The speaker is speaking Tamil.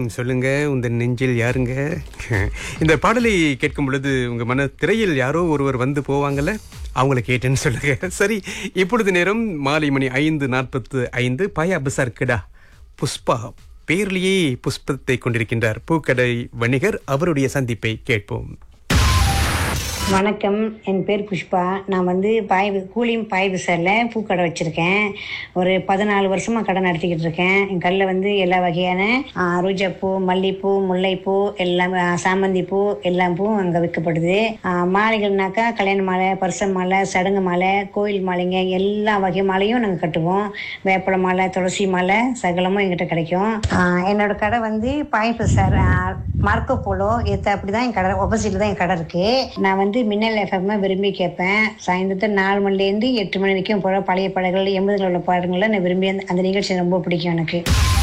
சொல்லுங்க உந்த நெஞ்சில் யாருங்க இந்த பாடலை கேட்கும் பொழுது உங்க மன திரையில் யாரோ ஒருவர் வந்து போவாங்கல்ல அவங்கள கேட்டேன்னு சொல்லுங்க சரி இப்பொழுது நேரம் மாலை மணி ஐந்து நாற்பத்து ஐந்து பாயா பசார் கிடா புஷ்பா பேர்லேயே புஷ்பத்தை கொண்டிருக்கின்றார் பூக்கடை வணிகர் அவருடைய சந்திப்பை கேட்போம் வணக்கம் என் பேர் புஷ்பா நான் வந்து பாய் கூலியும் பாய் விசாரில் பூக்கடை வச்சுருக்கேன் ஒரு பதினாலு வருஷமாக கடை நடத்திக்கிட்டு இருக்கேன் என் கடையில் வந்து எல்லா வகையான ஆ, ரோஜாப்பூ மல்லிப்பூ முல்லைப்பூ எல்லாம் ஆ, சாமந்தி பூ எல்லா பூவும் அங்கே விற்கப்படுது ஆ, மாலைகள்னாக்கா கல்யாண மாலை பரிச மாலை சடங்கு மாலை கோயில் மாலைங்க எல்லா வகை மாலையும் நாங்கள் கட்டுவோம் வேப்பலை மாலை துளசி மாலை சகலமும் எங்கிட்ட கிடைக்கும் ஆ, என்னோட கடை வந்து பாய் பசார் மார்க்கோ போலோ ஏத்த அப்படிதான் என் கடை ஆப்போசிட்ல தான் என் கடை இருக்கு நான் வந்து மின்னல் எஃப்எம் விரும்பி கேட்பேன் சாயந்தரத்தில் நாலு மணிலேருந்து எட்டு மணி வரைக்கும் போல பழைய பாடல்கள் எண்பதுல உள்ள பாடல்களை நான் விரும்பி அந்த- அந்த நிகழ்ச்சி ரொம்ப பிடிக்கும் எனக்கு